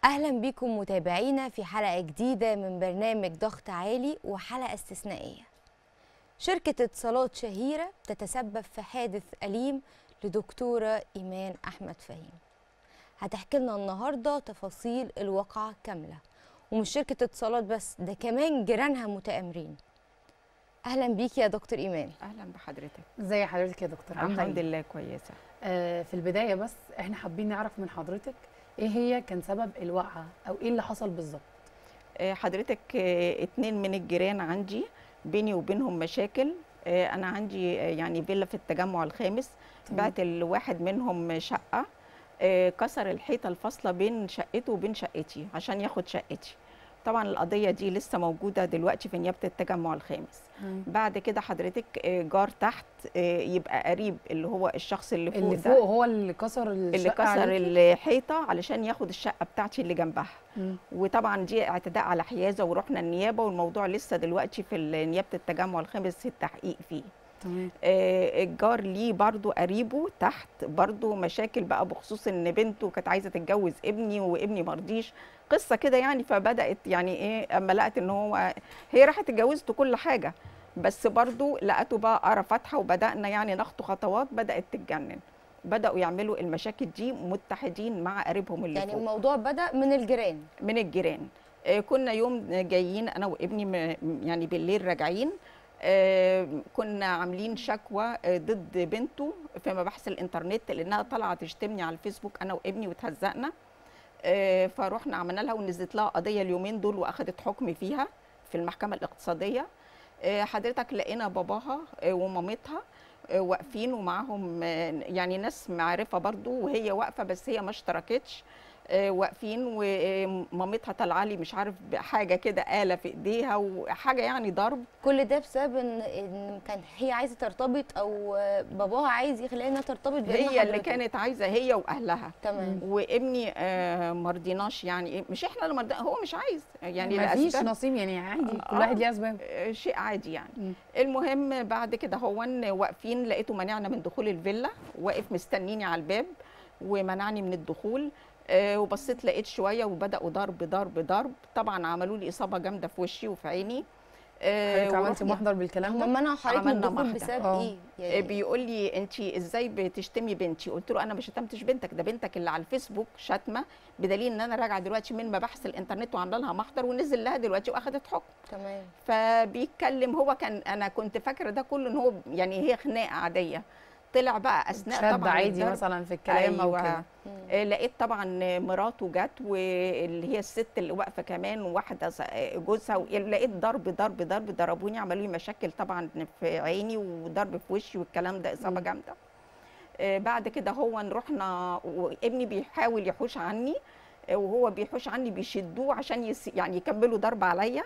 اهلا بكم متابعينا في حلقه جديده من برنامج ضغط عالي وحلقه استثنائيه شركه اتصالات شهيره تتسبب في حادث اليم لدكتوره ايمان احمد فهيم هتحكي لنا النهارده تفاصيل الواقعه كامله ومش شركه اتصالات بس ده كمان جيرانها متآمرين اهلا بيكي يا دكتور ايمان اهلا بحضرتك ازي حضرتك يا دكتور عامله الحمد ايه لله كويسه آه في البدايه بس احنا حابين نعرف من حضرتك ايه هي كان سبب الوقعه او ايه اللي حصل بالظبط آه، حضرتك آه، اتنين من الجيران عندي بيني وبينهم مشاكل آه، انا عندي آه، يعني فيلا في التجمع الخامس تمام. بعت الواحد منهم شقه آه، كسر الحيطه الفاصله بين شقته وبين شقتي عشان ياخد شقتي طبعا القضيه دي لسه موجوده دلوقتي في نيابه التجمع الخامس بعد كده حضرتك آه، جار تحت آه، يبقى قريب اللي هو الشخص اللي فوق اللي ده فوق هو اللي كسر الشقه اللي كسر عليكي؟ الحيطه علشان ياخد الشقه بتاعتي اللي جنبها مم. وطبعا دي اعتداء على حيازه ورحنا النيابه والموضوع لسه دلوقتي في ال- نيابه التجمع الخامس التحقيق فيه تمام آه، الجار ليه برضو قريبه تحت برضو مشاكل بقى بخصوص ان بنته كانت عايزه تتجوز ابني وابني مرضيش قصه كده يعني فبدات يعني ايه اما لقت ان هو هي راحت اتجوزته كل حاجه بس برضو لقته بقى قرا فاتحه وبدانا يعني نخطو خطوات بدات تتجنن بداوا يعملوا المشاكل دي متحدين مع قريبهم اللي يعني فوق. الموضوع بدا من الجيران من الجيران آه، كنا يوم جايين انا وابني م- يعني بالليل راجعين آه، كنا عاملين شكوى آه، ضد بنته في مباحث الانترنت لانها طالعه تشتمني على الفيسبوك انا وابني وتهزقنا آه، فروحنا عملنا لها ونزلت لها قضيه اليومين دول واخدت حكم فيها في المحكمه الاقتصاديه آه، حضرتك لقينا باباها آه، ومامتها آه، واقفين ومعاهم آه، يعني ناس معرفه برضو وهي واقفه بس هي ما اشتركتش آه، واقفين ومامتها طالعه لي مش عارف حاجه كده آلة في ايديها وحاجه يعني ضرب كل ده بسبب ان ان كان هي عايزه ترتبط او باباها عايز يخليها انها ترتبط بابن هي اللي حضرتك. كانت عايزه هي واهلها تمام وابني آه، مرضيناش يعني إيه، مش احنا اللي مرضينا هو مش عايز يعني ما فيش لأسباب- نصيب يعني عادي كل آه. واحد ليه اسباب آه، شيء عادي يعني مم. المهم بعد كده هو واقفين لقيته منعنا من دخول الفيلا واقف مستنيني على الباب ومنعني من الدخول آه، وبصيت لقيت شويه وبداوا ضرب ضرب ضرب طبعا عملوا لي اصابه جامده في وشي وفي عيني آه، حضرتك عملتي ورحنا- محضر بالكلام هم ده منعوا حضرتك من عملنا الدخول محضر. بسبب آه. ايه؟ آه، يعني بيقول لي انت ازاي بتشتمي بنتي قلت له انا ما شتمتش بنتك ده بنتك اللي على الفيسبوك شتمه بدليل ان انا راجعه دلوقتي من مباحث الانترنت وعامله لها محضر ونزل لها دلوقتي واخدت حكم تمام فبيتكلم هو كان انا كنت فاكره ده كله ان هو يعني هي خناقه عاديه طلع بقى اثناء شد طبعا عادي الضرب. مثلا في الكلام او أيوة. كده مم. آه، لقيت طبعا مراته جت واللي هي الست اللي واقفه كمان وواحده س- آه، جوزها و- لقيت ضرب ضرب ضرب ضربوني عملوا لي مشاكل طبعا في عيني وضرب في وشي والكلام ده اصابه مم. جامده آه، بعد كده هو رحنا وابني بيحاول يحوش عني آه، وهو بيحوش عني بيشدوه عشان يس يعني يكملوا ضرب عليا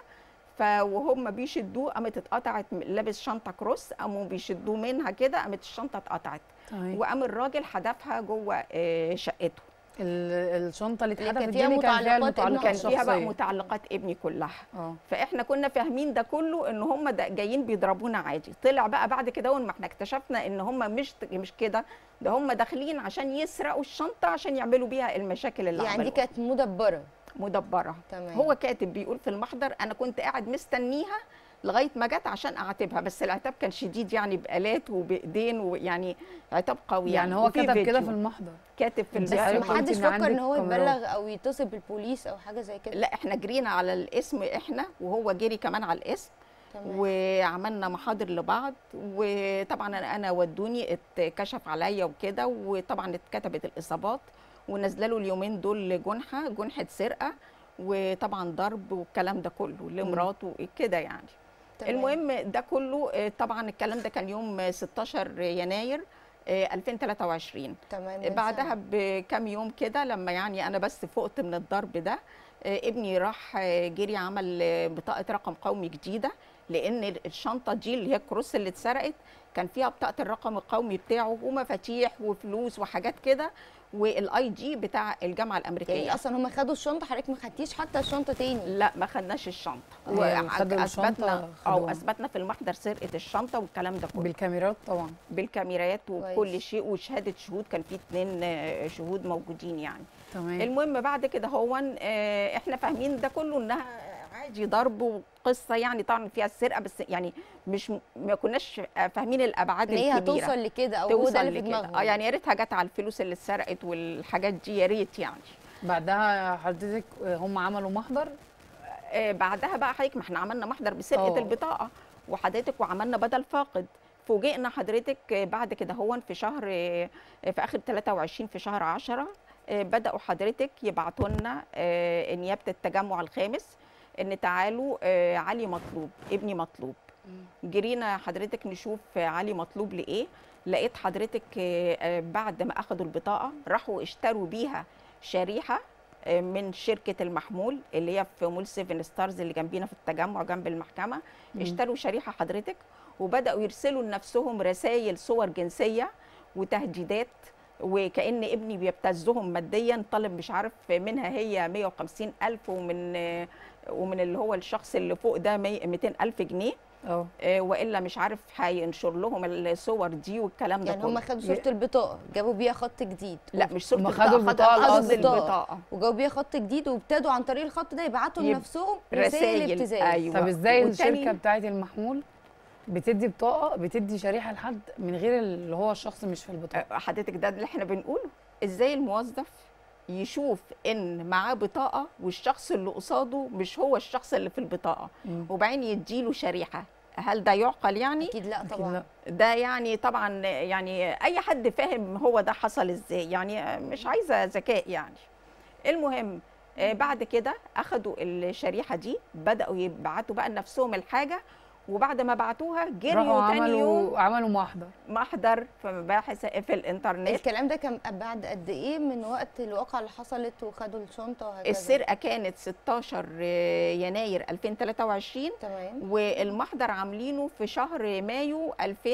فوهم بيشدوه قامت اتقطعت لابس شنطه كروس قاموا بيشدوه منها كده قامت الشنطه اتقطعت تمام وقام الراجل حدفها جوه آه، شقته ال- الشنطه اللي اللي اتحدفت كان دي فيها اللي كان فيها متعلقات ابنها. المتعلقات كان فيها بقى الشخصيه متعلقات ابني كلها اه فاحنا كنا فاهمين ده كله ان هم ده جايين بيضربونا عادي طلع بقى بعد كده ما احنا اكتشفنا ان هم مش مش كده ده هم داخلين عشان يسرقوا الشنطه عشان يعملوا بيها المشاكل اللي يعني دي عملوها كانت مدبره مدبره تمام هو كاتب بيقول في المحضر انا كنت قاعد مستنيها لغايه ما جت عشان اعاتبها بس العتاب كان شديد يعني بالات وبايدين ويعني عتاب قوي يعني هو وفي كتب كده فيديو. في المحضر كاتب في بس بس الفيديو. حضرتك ما قلتي حدش إن فكر عندك ان هو كاميرات. يبلغ او يتصل بالبوليس او حاجه زي كده لا احنا جرينا على الاسم احنا وهو جري كمان على الاسم تمام وعملنا محاضر لبعض وطبعا انا أنا ودوني اتكشف عليا وكده وطبعا اتكتبت الاصابات ونازله له اليومين دول جنحه جنحه سرقه وطبعا ضرب والكلام ده كله لمراته كده يعني تمام. المهم ده كله آه، طبعا الكلام ده كان يوم 16 يناير آه، 2023 تمام من بعدها سنة. بكام يوم كده لما يعني انا بس فقت من الضرب ده آه، ابني راح آه، جري عمل آه، بطاقه رقم قومي جديده لان الشنطه دي اللي هي الكروس اللي اتسرقت كان فيها بطاقه الرقم القومي بتاعه ومفاتيح وفلوس وحاجات كده والاي دي بتاع الجامعه الامريكيه يعني اصلا هم خدوا الشنطه حضرتك ما خدتيش حتى الشنطه تاني لا ما خدناش الشنطه يعني خدوا واثبتنا الشنطة او خدوها. اثبتنا في المحضر سرقه الشنطه والكلام ده كله بالكاميرات طبعا بالكاميرات كويس. وكل شيء وشهاده شهود كان في اتنين آه، شهود موجودين يعني تمام المهم بعد كده هو احنا فاهمين ده كله انها عادي ضرب وقصه يعني طبعا فيها السرقه بس يعني مش ما كناش فاهمين الابعاد ان هي الكبيره هتوصل لكده او هو ده اللي في لكده. دماغهم اه يعني يا ريتها جت على الفلوس اللي اتسرقت والحاجات دي يا ريت يعني بعدها حضرتك هم عملوا محضر آه بعدها بقى حضرتك ما احنا عملنا محضر بسرقه أوه. البطاقه وحضرتك وعملنا بدل فاقد فوجئنا حضرتك آه، بعد كده هو في شهر آه، في اخر 23 في شهر 10 آه، بداوا حضرتك يبعتوا لنا آه، نيابه التجمع الخامس ان تعالوا آه، علي مطلوب ابني مطلوب جرينا حضرتك نشوف آه، علي مطلوب لايه لقيت حضرتك آه، آه، بعد ما اخدوا البطاقه راحوا اشتروا بيها شريحه آه، من شركه المحمول اللي هي في مول سيفن ستارز اللي جنبينا في التجمع جنب المحكمه مم. اشتروا شريحه حضرتك وبداوا يرسلوا لنفسهم رسائل صور جنسيه وتهديدات وكأن ابني بيبتزهم ماديا طالب مش عارف منها هي 150 ألف ومن ومن اللي هو الشخص اللي فوق ده 200 ألف جنيه اه آه، والا مش عارف هينشر لهم الصور دي والكلام ده يعني هم كله خدوا صوره البطاقه جابوا بيها خط جديد لا مش صوره هم خدوا البطاقه البطاقة خدوا الأصلي. البطاقه وجابوا بيها خط جديد وابتدوا عن طريق الخط ده يبعتوا يب- لنفسهم رسائل رسائل ابتزاز ايوه طب ازاي والتاني- الشركه بتاعت المحمول بتدي بطاقه بتدي شريحه لحد من غير اللي هو الشخص مش في البطاقه آه، حضرتك ده اللي احنا بنقوله ازاي الموظف يشوف ان معاه بطاقه والشخص اللي قصاده مش هو الشخص اللي في البطاقه مم. وبعدين يديله شريحه هل ده يعقل يعني اكيد لا أكيد طبعا لا. ده يعني طبعا يعني اي حد فاهم هو ده حصل ازاي يعني مش عايزه ذكاء يعني المهم آه، بعد كده اخدوا الشريحه دي بداوا يبعتوا بقى لنفسهم الحاجه وبعد ما بعتوها راحوا جريوا تاني يوم عملوا عملوا محضر محضر في مباحث في الانترنت الكلام ده كان بعد قد ايه من وقت الواقعه اللي حصلت وخدوا الشنطه وهكذا السرقه كانت 16 يناير 2023 تمام والمحضر عاملينه في شهر مايو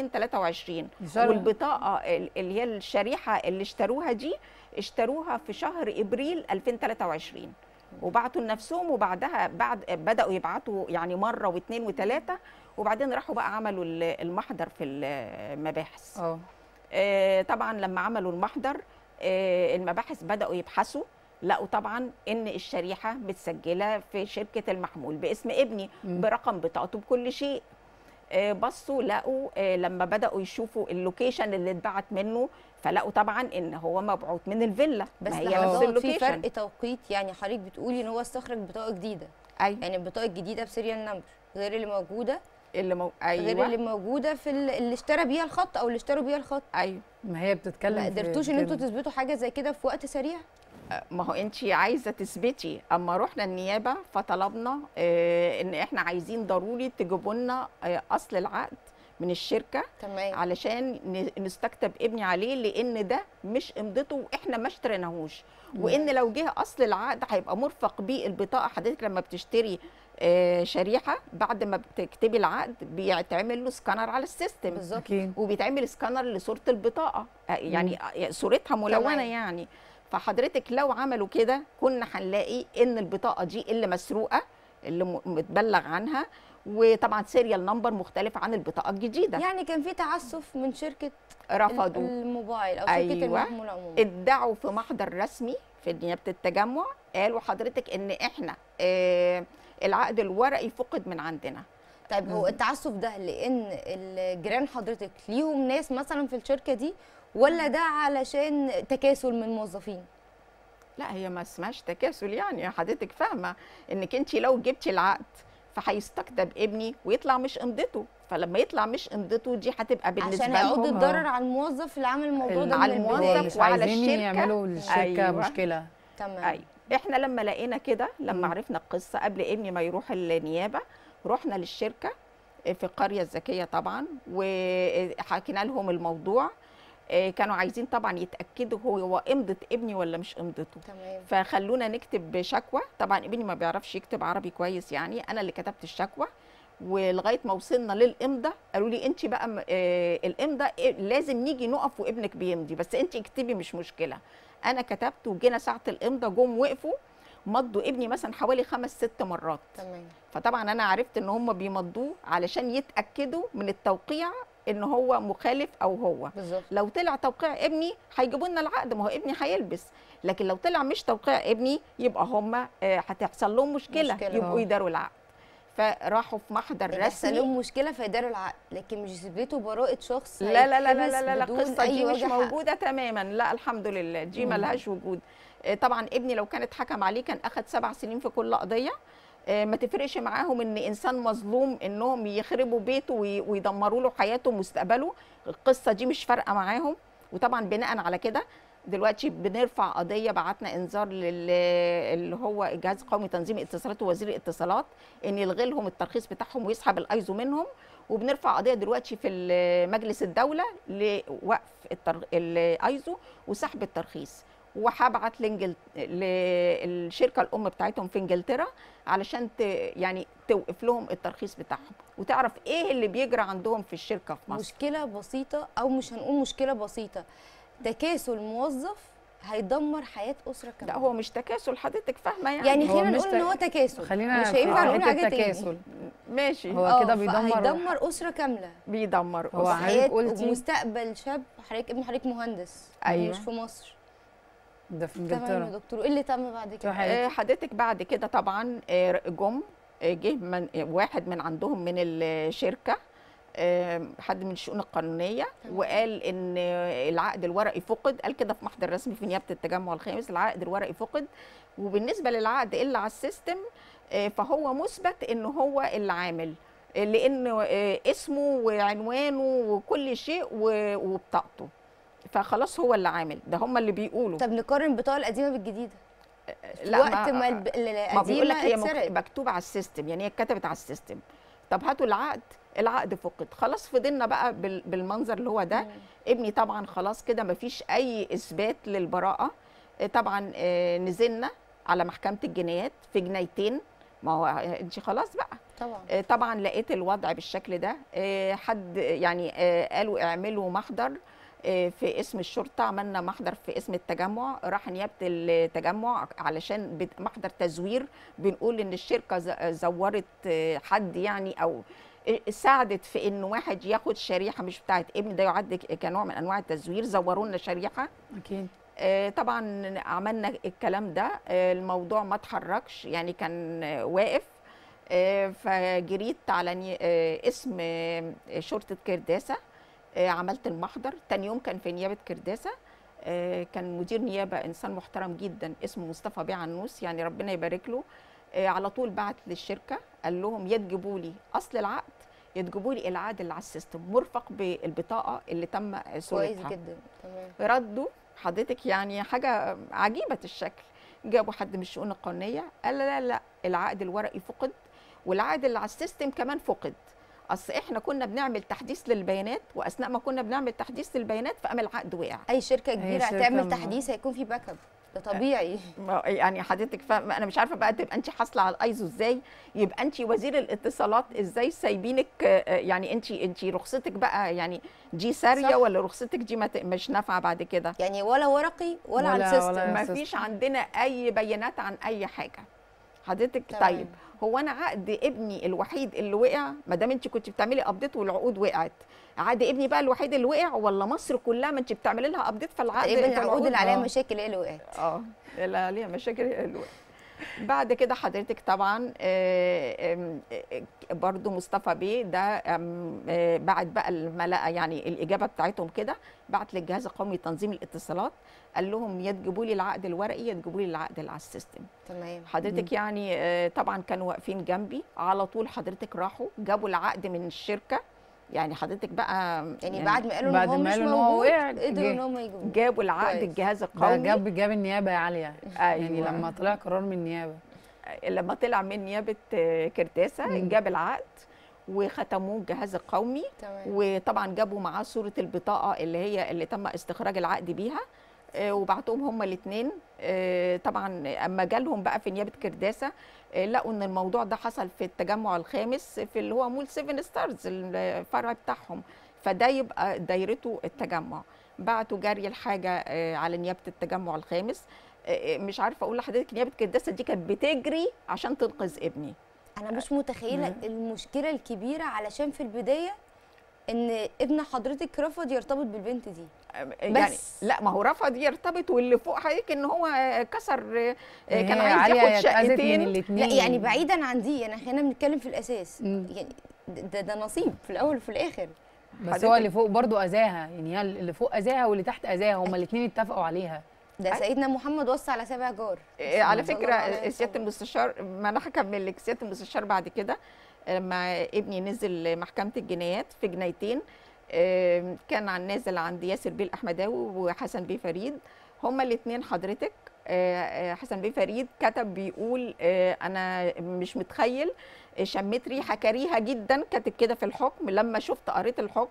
2023 شهر- والبطاقه ال- اللي هي الشريحه اللي اشتروها دي اشتروها في شهر ابريل 2023 وبعتوا لنفسهم وبعدها بعد بداوا يبعتوا يعني مره واثنين وثلاثه وبعدين راحوا بقى عملوا ال- المحضر في المباحث اه آه، طبعا لما عملوا المحضر آه، المباحث بداوا يبحثوا لقوا طبعا ان الشريحه متسجله في شركه المحمول باسم ابني مم. برقم بطاقته بكل شيء آه، بصوا لقوا آه، لما بداوا يشوفوا اللوكيشن اللي اتبعت منه فلقوا طبعا ان هو مبعوث من الفيلا بس ما هي لحظات نفس في اللوكيشن فرق توقيت يعني حضرتك بتقولي ان هو استخرج بطاقه جديده ايوه يعني البطاقه الجديده بسيريال نمبر غير اللي موجوده اللي مو... غير اللي ايوه موجوده في ال- اللي اشترى بيها الخط او اللي اشتروا بيها الخط ايوه ما هي بتتكلم ما في قدرتوش ان كده. انتوا تثبتوا حاجه زي كده في وقت سريع ما هو انت عايزه تثبتي اما رحنا النيابه فطلبنا آه، ان احنا عايزين ضروري تجيبوا لنا آه، اصل العقد من الشركه تمام علشان ن- نستكتب ابني عليه لان ده مش امضته واحنا ما اشتريناهوش وان لو جه اصل العقد هيبقى مرفق بيه البطاقه حضرتك لما بتشتري آه، شريحه بعد ما بتكتبي العقد بيتعمل له سكانر على السيستم بالظبط اكيد وبيتعمل سكانر لصوره البطاقه آه، يعني آه، صورتها ملونه تمام. يعني فحضرتك لو عملوا كده كنا هنلاقي ان البطاقه دي اللي مسروقه اللي م- متبلغ عنها وطبعا سيريال نمبر مختلف عن البطاقه الجديده يعني كان في تعسف من شركه رفضوا الموبايل او شركه أيوة. المحمول عموما ادعوا في محضر رسمي في نيابه التجمع قالوا حضرتك ان احنا آه العقد الورقي فقد من عندنا طيب هو التعسف ده لان الجيران حضرتك ليهم ناس مثلا في الشركه دي ولا ده علشان تكاسل من موظفين لا هي ما اسمهاش تكاسل يعني حضرتك فاهمه انك انت لو جبتي العقد فهيستكتب ابني ويطلع مش امضته فلما يطلع مش امضته دي هتبقى بالنسبه عشان هيعود لهم الضرر على الموظف اللي عمل الموضوع ده على من الموظف البدايه مش وعلى عايزين الشركة. يعملوا للشركه أيوة. مشكله تمام ايوه احنا لما لقينا كده لما مم. عرفنا القصه قبل ابني ما يروح النيابه رحنا للشركه في القريه الذكيه طبعا وحكينا لهم الموضوع آه، كانوا عايزين طبعا يتاكدوا هو امضه ابني ولا مش امضته تمام فخلونا نكتب شكوى طبعا ابني ما بيعرفش يكتب عربي كويس يعني انا اللي كتبت الشكوى ولغايه ما وصلنا للامضه قالوا لي انت بقى م- آه الامضه إيه، لازم نيجي نقف وابنك بيمضي بس انت اكتبي مش مشكله انا كتبت وجينا ساعه الامضه جم وقفوا مضوا ابني مثلا حوالي خمس ست مرات تمام فطبعا انا عرفت ان هم بيمضوه علشان يتاكدوا من التوقيع ان هو مخالف او هو بالظبط لو طلع توقيع ابني هيجيبوا لنا العقد ما هو ابني هيلبس لكن لو طلع مش توقيع ابني يبقى هم هتحصل لهم مشكله, مشكلة. يبقوا آه. يداروا العقد فراحوا في محضر يحصل رسمي لهم مشكله فيداروا العقد لكن مش يثبتوا براءه شخص لا لا لا لا هيتحبس لا, لا, لا بدون القصه أي دي مش وجه حق. موجوده تماما لا الحمد لله دي مم. ملهاش وجود آه، طبعا ابني لو كانت حكم عليه كان اخد سبع سنين في كل قضيه آه، ما تفرقش معاهم ان انسان مظلوم انهم يخربوا بيته وي- ويدمروا له حياته ومستقبله القصه دي مش فارقه معاهم وطبعا بناء على كده دلوقتي بنرفع قضيه بعتنا انذار لل اللي هو الجهاز القومي تنظيم الاتصالات ووزير الاتصالات ان يلغي لهم الترخيص بتاعهم ويسحب الايزو منهم وبنرفع قضيه دلوقتي في ال- مجلس الدوله لوقف التر... الايزو وسحب الترخيص وهبعت لإنجل... للشركه الام بتاعتهم في انجلترا علشان ت... يعني توقف لهم الترخيص بتاعهم وتعرف ايه اللي بيجرى عندهم في الشركه في مصر مشكله بسيطه او مش هنقول مشكله بسيطه تكاسل موظف هيدمر حياه اسره كامله لا هو مش تكاسل حضرتك فاهمه يعني, يعني هو خلينا مش نقول ان ت- هو تكاسل خلينا مش في هينفع نقول حتة حاجه تاني تكاسل ماشي هو آه، كده بيدمر هيدمر اسره كامله بيدمر هو أسرة. حضرتك حياه قلتي- ومستقبل شاب حضرتك ابن حضرتك مهندس أيوة. مش في مصر ده في تمام يا انجلترا دكتور ايه اللي تم بعد شو كده حضرتك؟ آه، حضرتك بعد كده طبعا آه، جم آه، جه من آه، واحد من عندهم من الشركه آه، حد من الشؤون القانونيه تمام. وقال ان آه، العقد الورقي فقد قال كده في محضر رسمي في نيابه التجمع الخامس العقد الورقي فقد وبالنسبه للعقد اللي على السيستم آه، فهو مثبت ان هو اللي عامل آه، لانه آه، اسمه وعنوانه وكل شيء و- وبطاقته فخلاص هو اللي عامل ده هم اللي بيقولوا طب نقارن البطاقه القديمه بالجديده لا وقت ما الب- ما بيقول لك القديمه هي مك- اتسرقت مكتوبه على السيستم يعني هي اتكتبت على السيستم طب هاتوا العقد العقد فقد خلاص فضلنا بقى بال- بالمنظر اللي هو ده مم. ابني طبعا خلاص كده مفيش اي اثبات للبراءه آه، طبعا آه، نزلنا على محكمه الجنايات في جنايتين ما هو انت خلاص بقى طبعا آه، طبعا لقيت الوضع بالشكل ده آه، حد يعني آه، قالوا اعملوا محضر آه، في اسم الشرطه عملنا محضر في اسم التجمع راح نيابه التجمع علشان بت- محضر تزوير بنقول ان الشركه ز- زورت آه، حد يعني او آه، ساعدت في ان واحد ياخد شريحه مش بتاعت ابني ده يعد ك- كنوع من انواع التزوير زوروا لنا شريحه اكيد آه، طبعا عملنا الكلام ده آه، الموضوع ما اتحركش يعني كان آه، واقف آه، فجريت على ني- آه، اسم آه، شرطة كرداسة آه، عملت المحضر تاني يوم كان في نيابة كرداسة آه، كان مدير نيابة إنسان محترم جدا اسمه مصطفى بيه عنوس يعني ربنا يبارك له آه، على طول بعت للشركة قال لهم يا تجيبوا لي أصل العقد يا تجيبوا لي العقد اللي على السيستم مرفق بالبطاقة اللي تم آه، كويس صورتها جدا تمام ردوا حضرتك يعني حاجه عجيبه الشكل جابوا حد من الشؤون القانونيه قال لا لا العقد الورقي فقد والعقد اللي على السيستم كمان فقد اصل احنا كنا بنعمل تحديث للبيانات واثناء ما كنا بنعمل تحديث للبيانات فقام العقد وقع اي شركه كبيره شركة هتعمل ما- تحديث هيكون في باك اب ده طبيعي ما- يعني حضرتك فاهم انا مش عارفه بقى تبقى انت حاصله على الايزو ازاي يبقى انت وزير الاتصالات ازاي سايبينك آه، يعني انت انت رخصتك بقى يعني دي ساريه صح. ولا رخصتك دي ما ت- مش نافعه بعد كده يعني ولا ورقي ولا, على ولا- السيستم ولا- ما أساس. فيش عندنا اي بيانات عن اي حاجه حضرتك تمام. طيب هو انا عقد ابني الوحيد اللي وقع ما دام انت كنت بتعملي ابديت والعقود وقعت عقد ابني بقى الوحيد اللي وقع ولا مصر كلها ما انت بتعملي لها ابديت فالعقد تقريبا العقود فالعقود- اللي عليها آه. مشاكل هي اللي وقعت اه لا ليها مشاكل هي اللي وقعت. بعد كده حضرتك طبعا آه، آم، آه، برضو مصطفى بيه ده آم، آه، بعد بقى الملأ يعني الإجابة بتاعتهم كده بعت للجهاز القومي لتنظيم الاتصالات قال لهم يا تجيبوا لي العقد الورقي يا تجيبوا لي العقد اللي على السيستم تمام حضرتك يعني آه، طبعا كانوا واقفين جنبي على طول حضرتك راحوا جابوا العقد من الشركة يعني حضرتك بقى يعني بعد ما قالوا بعد ان هو ما مش قالوا إن هو موجود وقع، قدروا جه. ان هم يجيبوه جابوا العقد كويس. الجهاز ده القومي جاب جاب النيابه يا عاليه يعني أيوة. لما طلع قرار من النيابه لما طلع من نيابه آه، كرداسه مم. جاب العقد وختموه الجهاز القومي تمام وطبعا جابوا معاه صوره البطاقه اللي هي اللي تم استخراج العقد بيها آه، وبعتهم هما الاثنين طبعا اما جالهم بقى في نيابه كرداسه آه، لقوا ان الموضوع ده حصل في التجمع الخامس في اللي هو مول سيفن ستارز الفرع بتاعهم فده يبقى دايرته التجمع بعتوا جري الحاجه آه، على نيابه التجمع الخامس آه، مش عارفه اقول لحضرتك نيابه كرداسه دي كانت بتجري عشان تنقذ ابني انا مش متخيله مم. المشكله الكبيره علشان في البدايه ان ابن حضرتك رفض يرتبط بالبنت دي يعني بس. لا ما هو رفض يرتبط واللي فوق حضرتك ان هو كسر هي كان عايز عالية ياخد اتأذت من شقتين الاتنين لا يعني بعيدا عن دي يعني خلينا بنتكلم في الاساس مم. يعني ده, ده نصيب في الاول وفي الاخر بس حضرتك- هو اللي فوق برضو اذاها يعني هي اللي فوق اذاها واللي تحت اذاها هما الاثنين اتفقوا عليها ده أي. سيدنا محمد وصى على سبع جار آه، على صلى الله فكره عليه سياده وسلم. المستشار ما انا هكمل لك سياده المستشار بعد كده لما ابني نزل محكمه الجنايات في جنايتين آم، كان عن نازل عند ياسر بيه الاحمداوي وحسن بيه فريد هما الاثنين حضرتك آه، آه، حسن بيه فريد كتب بيقول آه، انا مش متخيل آه، شميت ريحه كريهه جدا كاتب كده في الحكم لما شفت قريت الحكم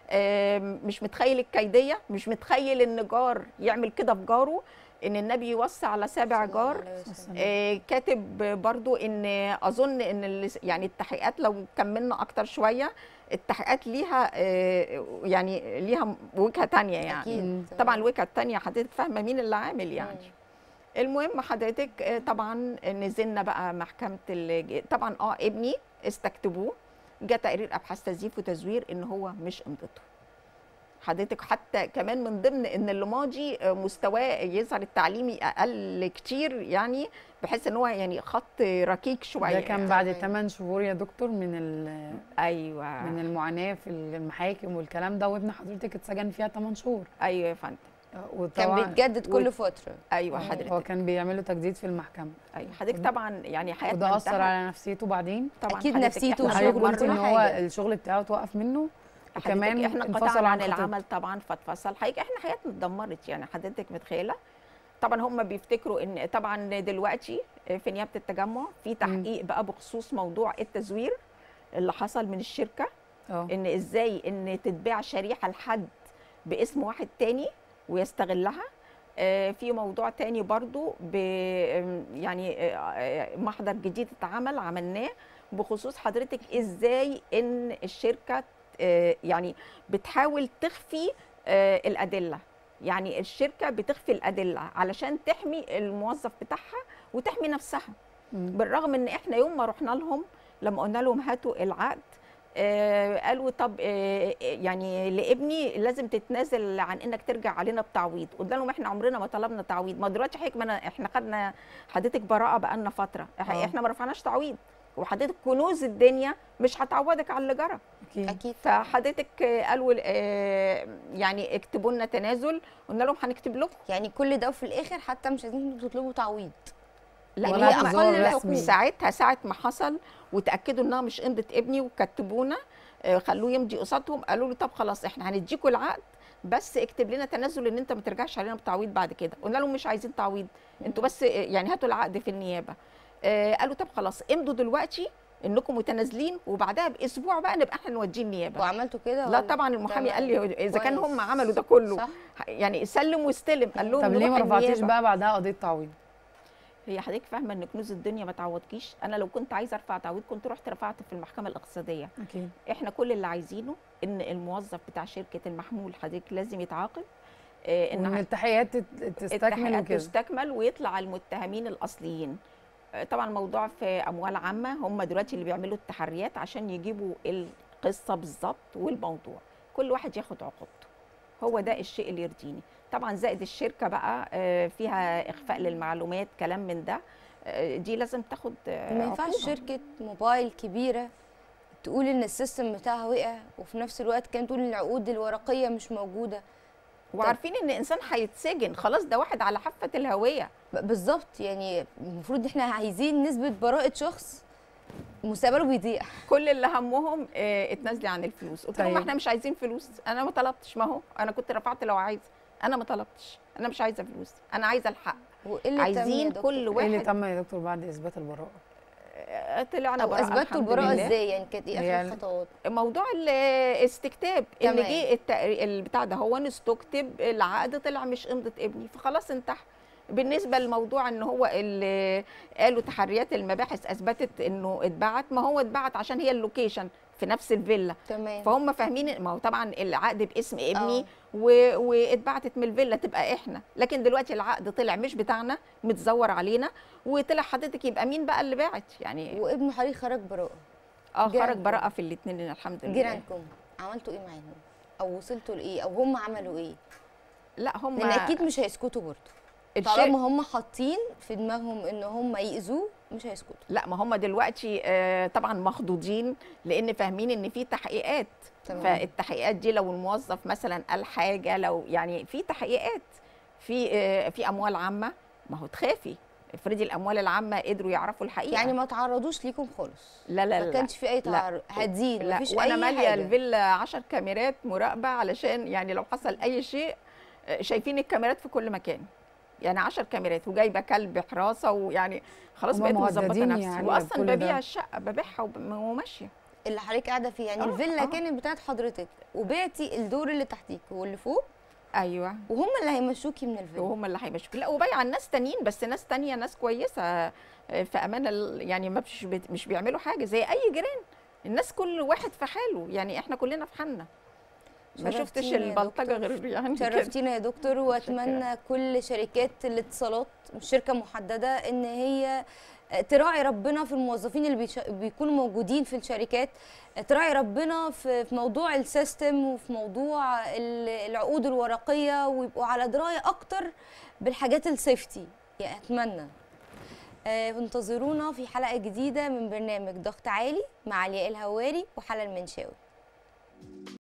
آم، مش متخيل الكيديه مش متخيل ان جار يعمل كده في جاره ان النبي يوصي على سابع صلى الله جار عليه وسلم. آه، كاتب برضو ان اظن ان ال- يعني التحقيقات لو كملنا اكتر شويه التحقيقات ليها آه، يعني ليها وجهه تانية يعني اكيد طبعا الوجهه التانية حضرتك فاهمه مين اللي عامل يعني مم. المهم حضرتك آه، طبعا نزلنا بقى محكمه الج- طبعا اه ابني استكتبوه جاء تقرير ابحاث تزييف وتزوير ان هو مش امضته حضرتك حتى كمان من ضمن ان اللي ماضي آه، مستواه يظهر التعليمي اقل كتير يعني بحيث ان هو يعني خط ركيك شويه ده كان بعد تمام. 8 شهور يا دكتور من ال- ايوه من المعاناه في المحاكم والكلام ده وابن حضرتك اتسجن فيها 8 شهور ايوه يا فندم كان وطبعا بيتجدد كل فتره ايوه مم. هو حضرتك كان بيعملوا تجديد في المحكمه ايوه حضرتك طبعا يعني حياتنا وده اثر انتهت. على نفسيته بعدين طبعا أكيد حضرتك نفسيته إحنا وشغله حضرتك مرة قلت ان كل هو حاجة. الشغل بتاعه توقف منه حضرتك وكمان احنا انفصل قطعنا عن عن خطيبته. العمل طبعا فاتفصل حضرتك احنا حياتنا اتدمرت يعني حضرتك متخيله طبعا هم بيفتكروا ان طبعا دلوقتي في نيابه التجمع في تحقيق بقى بخصوص موضوع التزوير اللي حصل من الشركه اه ان ازاي ان تتباع شريحه لحد باسم واحد تاني ويستغلها آه، في موضوع تاني برضو ب يعني آه، آه، محضر جديد اتعمل عملناه بخصوص حضرتك ازاي ان الشركه آه، يعني بتحاول تخفي آه، الادله يعني الشركه بتخفي الادله علشان تحمي الموظف بتاعها وتحمي نفسها مم. بالرغم ان احنا يوم ما رحنا لهم لما قلنا لهم هاتوا العقد آه قالوا طب آه يعني لابني لازم تتنازل عن انك ترجع علينا بتعويض قلنا لهم احنا عمرنا ما طلبنا تعويض ما دلوقتي حضرتك ما أنا- احنا خدنا حضرتك براءه بقالنا فتره إح- آه. احنا ما رفعناش تعويض وحضرتك كنوز الدنيا مش هتعوضك على اللي جرى اكيد اكيد فحضرتك آه، قالوا آه يعني اكتبوا لنا تنازل قلنا لهم هنكتب لكم يعني كل ده وفي الاخر حتى مش عايزين تطلبوا تعويض لا ولا هي اعتذار أقل رسمي. الحقوق. ساعتها ساعة ما حصل وتأكدوا إنها مش إمضة ابني وكتبونا آه، خلوه يمضي قصادهم قالوا له طب خلاص إحنا هنديكوا العقد بس اكتب لنا تنازل إن أنت ما ترجعش علينا بتعويض بعد كده قلنا لهم مش عايزين تعويض أنتوا بس آه، يعني هاتوا العقد في النيابة آه، قالوا طب خلاص امضوا دلوقتي انكم متنازلين وبعدها باسبوع بقى نبقى احنا نوديه النيابه وعملتوا كده لا ولا؟ طبعا المحامي قال لي اذا كان كويس. هم عملوا ده كله صح يعني سلم واستلم قال لهم طب ليه ما نروح رفعتيش النيابة. بقى بعدها قضيه تعويض هي حضرتك فاهمه ان كنوز الدنيا ما تعوضكيش انا لو كنت عايزه ارفع تعويض كنت رحت رفعت في المحكمه الاقتصاديه اكيد احنا كل اللي عايزينه ان الموظف بتاع شركه المحمول حضرتك لازم يتعاقب آه، ان ان التحقيقات تت- تستكمل التحقيقات وكده تستكمل ويطلع المتهمين الاصليين آه، طبعا الموضوع في اموال عامه هم دلوقتي اللي بيعملوا التحريات عشان يجيبوا القصه بالظبط والموضوع كل واحد ياخد عقوبته هو ده الشيء اللي يرضيني طبعا زائد الشركه بقى آه، فيها اخفاء للمعلومات كلام من ده آه، دي لازم تاخد آه، ما ينفعش عقوبة. شركه موبايل كبيره تقول ان السيستم بتاعها وقع وفي نفس الوقت كان تقول ان العقود الورقيه مش موجوده وعارفين ان انسان هيتسجن خلاص ده واحد على حافه الهويه ب- بالظبط يعني المفروض احنا عايزين نثبت براءه شخص مستقبله بيضيع كل اللي همهم آه، اتنازلي عن الفلوس قلت لهم طيب. احنا مش عايزين فلوس انا ما طلبتش ما هو انا كنت رفعت لو عايزه انا ما طلبتش انا مش عايزه فلوس انا عايزه الحق وايه اللي تم يا عايزين دكتور؟ كل ايه اللي واحد تم يا دكتور بعد اثبات البراءه آه، طلعنا او براءة اثبتوا الحمد البراءه لله. ازاي يعني كانت ايه يعني اخر الخطوات موضوع الاستكتاب اللي تمام. جه التق- البتاع ده هو نستكتب العقد طلع مش امضه ابني فخلاص انتهى بالنسبه لموضوع ان هو اللي قالوا تحريات المباحث اثبتت انه اتبعت ما هو اتبعت عشان هي اللوكيشن في نفس الفيلا تمام فهم فاهمين ما هو طبعا العقد باسم ابني آه. و... واتبعتت من الفيلا تبقى احنا لكن دلوقتي العقد طلع مش بتاعنا متزور علينا وطلع حضرتك يبقى مين بقى اللي باعت يعني وابن حضرتك خرج براءه اه خرج جيرانكم. براءه في الاثنين الحمد لله جيرانكم عملتوا ايه معاهم او وصلتوا لايه او هم عملوا ايه لا هم لان اكيد مش هيسكتوا برضه الشركة- طالما هم حاطين في دماغهم ان هم يأذوه مش هيسكتوا لا ما هم دلوقتي آه، طبعا مخضوضين لان فاهمين ان في تحقيقات تمام. فالتحقيقات دي لو الموظف مثلا قال حاجه لو يعني في تحقيقات في آه، في اموال عامه ما هو تخافي افرضي الاموال العامه قدروا يعرفوا الحقيقه يعني ما تعرضوش ليكم خالص لا لا ما لا كانش في اي لا. تعرض هادين لا مفيش وانا اي ماليه حاجه الفيلا 10 كاميرات مراقبه علشان يعني لو حصل اي شيء آه، شايفين الكاميرات في كل مكان يعني 10 كاميرات وجايبه كلب حراسه ويعني خلاص هما بقيت مظبطه مهددين نفسي يعني واصلا بكل ده. ببيع الشقه ببيعها وب- وماشيه اللي حضرتك قاعده فيه يعني آه، الفيلا آه. كانت بتاعت حضرتك وبعتي الدور اللي تحتيك واللي فوق ايوه وهم اللي هيمشوكي من الفيلا وهم اللي هيمشوك لا وبايع الناس تانيين بس ناس تانية ناس كويسه آه، في امان ال- يعني ما مش بت- مش بيعملوا حاجه زي اي جيران الناس كل واحد في حاله يعني احنا كلنا في حالنا ما شفتش شرفتينا يا البلطجه دكتور. غير يعني كده. شرفتينا يا دكتور واتمنى كل شركات الاتصالات مش شركه محدده ان هي تراعي ربنا في الموظفين اللي بيش- بيكونوا موجودين في الشركات تراعي ربنا في في موضوع السيستم وفي موضوع ال- العقود الورقيه ويبقوا على درايه اكتر بالحاجات السيفتي يعني اتمنى آه، انتظرونا في حلقه جديده من برنامج ضغط عالي مع علياء الهواري وحلا المنشاوي